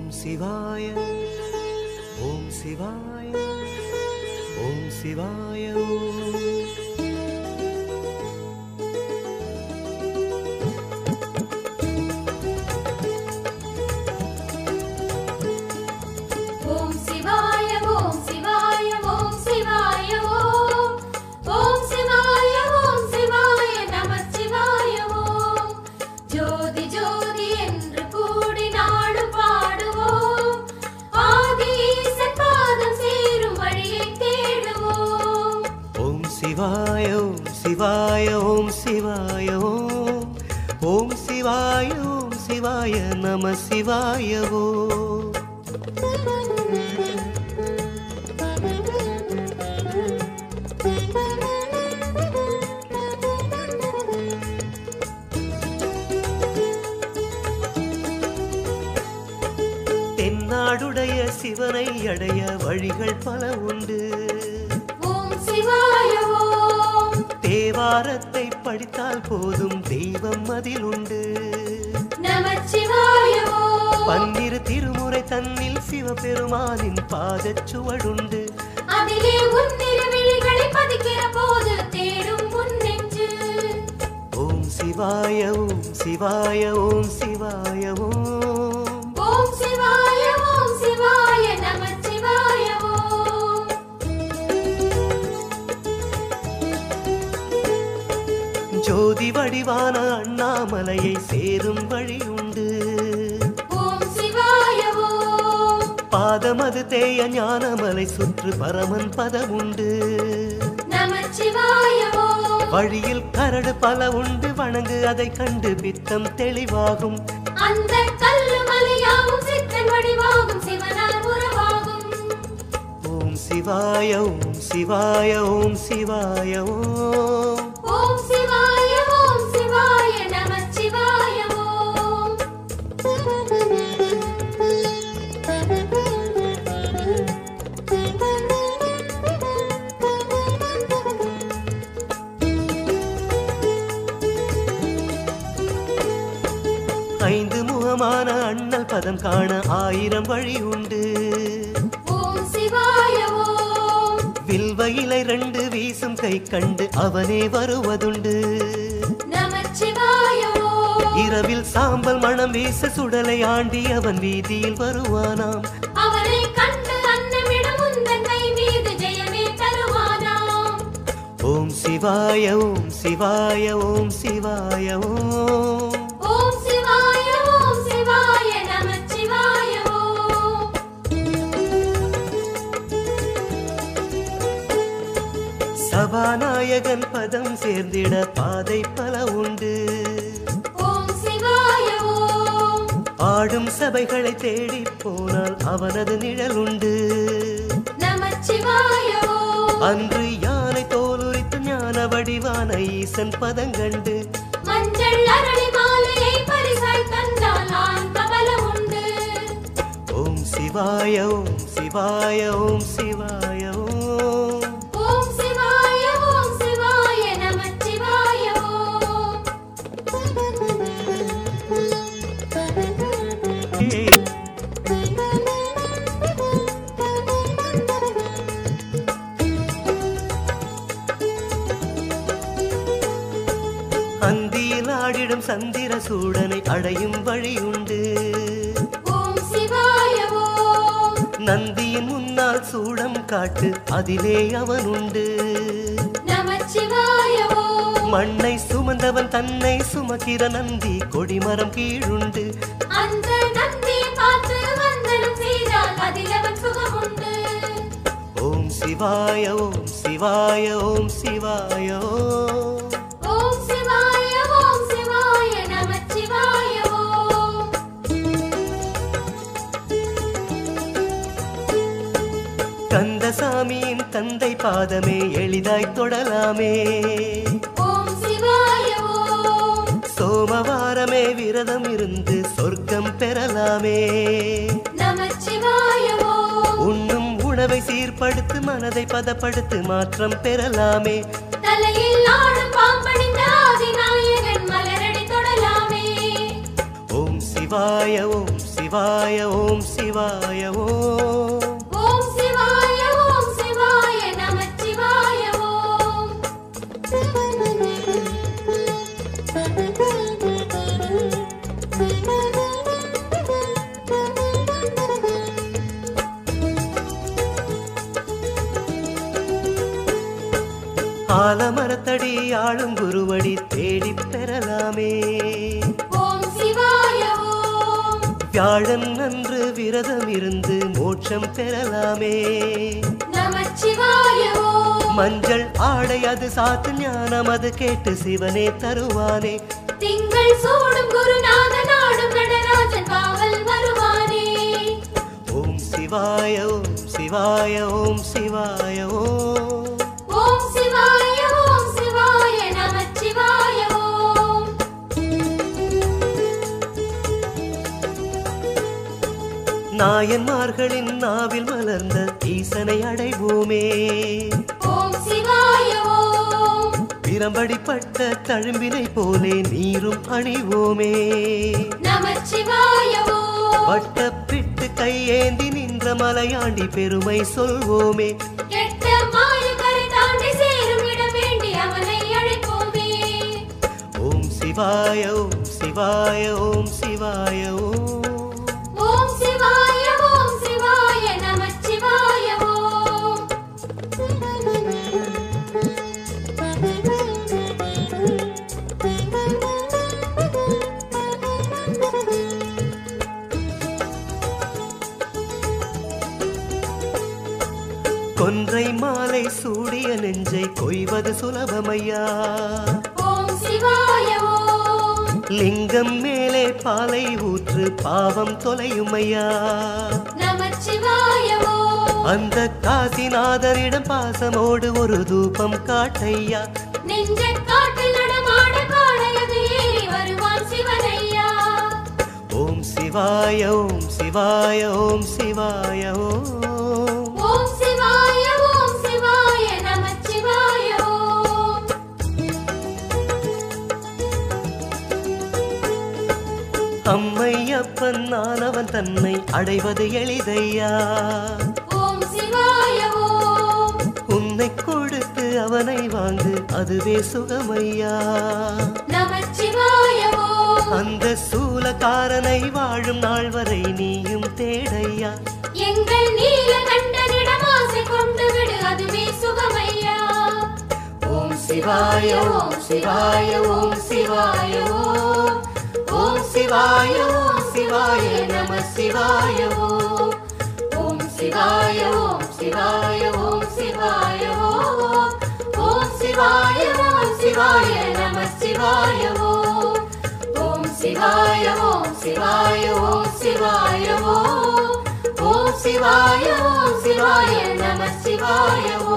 ஓம் சிவாய ஓம் சிவாய ஓம் சிவாய ஓம் ஓம் சிவாய ஓம் சிவாய ஓம் சிவாய ஓம் ஓம் சிவாய ஓம் சிவாய நம சிவாய ஓம் ஜோதி ஜோதி என்று கூடி நாடு பாடுவோம் ஆதி ஈசன் பாதம் சேரும் வழியை தேடுவோம் ஓம் சிவாய ஓம் சிவாய ஓம் சிவாய ஓம் ஓம் சிவாய ஓம் சிவாய நம சிவாய ஓம் தென்னாடுடைய சிவனை அடைய வழிகள் பல உண்டு ஓம் சிவாய ஓம் தேவாரத்தை படித்தால் போதும் தெய்வம் அதில் உண்டு நம சிவாய ஓம் பன்னிரு திருமுறை தன்னில் சிவபெருமானின் பாதச் சுவடுண்டு அதிலே உன் திருவிழிகளை பதிக்கிற போது தேடும் உன் நெஞ்சு ஓம் சிவாய ஓம் சிவாய ஓம் சிவாய ஓம் ஓம் சிவாய ஓம் சிவாய நம சிவாய ஓம் ஜோதி வடிவான அண்ணாமலையை சேரும் வழி உண்டு ஓம் சிவாய ஓம் பாதமது தேய ஞானமலை சுற்று பரமன் பதம் உண்டு நம சிவாய ஓம் வழியில் கரடு பல உண்டு வணங்கு அதை கண்டு பித்தம் தெளிவாகும் அந்த கல்லு மலையாவும் சித்தன் வடிவாகும் சிவனால் உறவாகும் ஓம் சிவாய ஓம் சிவாய ஓம் சிவாய ஓம் ஓம் சிவாய ஓம் சிவாய நம சிவாய ஓம் ஐந்து முகமான அண்ணல் பதம் காண ஆயிரம் வழி உண்டு ஓம் சிவாய ஓம் வில்வ இலை ரெண்டு வீசும் கை கண்டு அவனே வருவதுண்டு நம சிவாய ஓம் இரவில் சாம்பல் மணம் வீச சுடலை ஆண்டி அவன் வீதியில் வருவானாம் அவனை கண்டு அன்னமிடம் உந்தன் கை மீது ஜெயமே தருவானாம் ஓம் சிவாய ஓம் சிவாய ஓம் சிவாய ஓம் ஓம் சிவாய ஓம் சிவாய நம சிவாய ஓம் சபாநாயகன் பதம் சேர்ந்திட பாதை பல உண்டு ஓம் சிவாய ஓம் ஆடும் சபைகளை தேடி போனால் அவனது நிழல் உண்டு நம சிவாய ஓம் அன்று யானை தோலுரித்து ஞான வடிவான ஈசன் பதங்கண்டு மஞ்சள் அரளி மாலையை பரிசாய் தந்தால் ஆண் கபலம் உண்டு ஓம் சிவாய ஓம் சிவாய ஓம் சிவாய ஓம் ஓம் சிவாய ஓம் சிவாய நம சிவாய ஓம் அந்தியில் ஆடிடும் சந்திர சூடனை அடையும் வழி உண்டு ஓம் சிவாய ஓம் நந்தியின் முன்னால் சூடம் காட்டு அதிலே அவன் உண்டு நம சிவாய ஓம் மண்ணை சுமந்தவன் தன்னை சுமக்கிற நந்தி கொடிமரம் கீழுண்டு அந்த நந்தி பார்த்து வந்தனம் செய்தால் அதில் அவன் சுகம் உண்டு ஓம் சிவாய ஓம் சிவாய ஓம் சிவாய ஓம் ஓம் சிவாய ஓம் சிவாய நம சிவாய ஓம் கந்தசாமியின் தந்தை பாதமே எளிதாய் தொடலாமே ஓம் சிவாய ஓம் சோமவாரமே விரதம் இருந்து சொர்க்கம் பெறலாமே நம சிவாய ஓம் உண்ணும் உணவை சீர்படுத்து மனதை பதப்படுத்து மாற்றம் பெறலாமே தலையில் ஆடும் பாம்பணிந்த ஆதிநாயகன் மலரடி தொடலாமே ஓம் சிவாய ஓம் சிவாய சிவாய ஓம் சிவாய ஓம் ஓம் சிவாய ஓம் சிவாய நமச்சிவாய ஓம் ஆலமரத்தடி ஆளும் குருவடி தேடிப் பெறலாமே ஓம் சிவாய ஓம் வியாழன் அன்று விரதம் இருந்து மோட்சம் பெறலாமே நமச்சிவாய ஓம் மஞ்சள் ஆடை அது சாத்து ஞானம் அது கேட்டு சிவனே தருவானே திங்கள் சூடும் குருநாத நாடும் நடராஜன் காவல் வருவானே ஓம் சிவாய ஓம் சிவாய ஓம் சிவாய ஓம் ஓம் சிவாய ஓம் சிவாய நமச்சிவாய ஓம் நாயன்மார்களின் நாவில் மலர்ந்த ஈசனை அடைவோமே ஓம் சிவாய ஓம் பிரம்படிப்பட்ட தழும்பினை போலே நீரும் அணிவோமே நமச்சிவாய ஓம் வட்டப்பிட்டு கையேந்தி நின்ற மலையாண்டி பெருமை சொல்வோமே கெட்ட மாய கரை தாண்டி சேரும் இடம் வேண்டி அவனை அழைப்போமே ஓம் சிவாய ஓம் சிவாய ஓம் சிவாய ஓம் ஓம் சிவாய ஓம் சிவாய நமச்சிவாய ஓம் கொன்றை மாலை சூடிய நெஞ்சை கொய்வது சுலபமையா ஓம் சிவாய ஓம் லிங்கம் மேலே பாலை ஊற்று பாவம் தொலையுமையா நமச்சிவாய ஓம் அந்த காசிநாதரிடம் பாசமோடு ஒரு தூபம் காட்டையா நெஞ்ச காட்டில் நடமாட காடையது ஏறி வருவான் சிவனையா ஓம் சிவாய ஓம் சிவாய ஓம் சிவாய ஓம் ஓம் சிவாய ஓம் சிவாய நமச்சிவாய ஓம் அம்மையப்பன் நானவன் தன்னை அடைவது எளிதையா ஓம் சிவாய ஓம் உன்னை கொடுத்து அவனை வாங்கு அதுவே சுகமையா நமச்சிவாய ஓம் அந்த சூலக்காரனை வாழும் நாள் வரை நீயும் தேடையா எங்கள் நீல கண்டனிடம் ஆசை கொண்டு விடு அதுவே சுகமையா ஓம் சிவாய ஓம் சிவாய ஓம் சிவாய ஓம் ஓம் சிவாய ஓம் சிவாய நம சிவாய ஓம் ஓம் சிவாய ஓம் சிவாய ஓம் சிவாய ஓம் ஓம் சிவாய ஓம் சிவாய நம சிவாய ஓம் ஓம் சிவாய ஓம் சிவாய ஓம் சிவாய ஓம் ஓம் சிவாய ஓம் சிவாய நம சிவாய ஓம்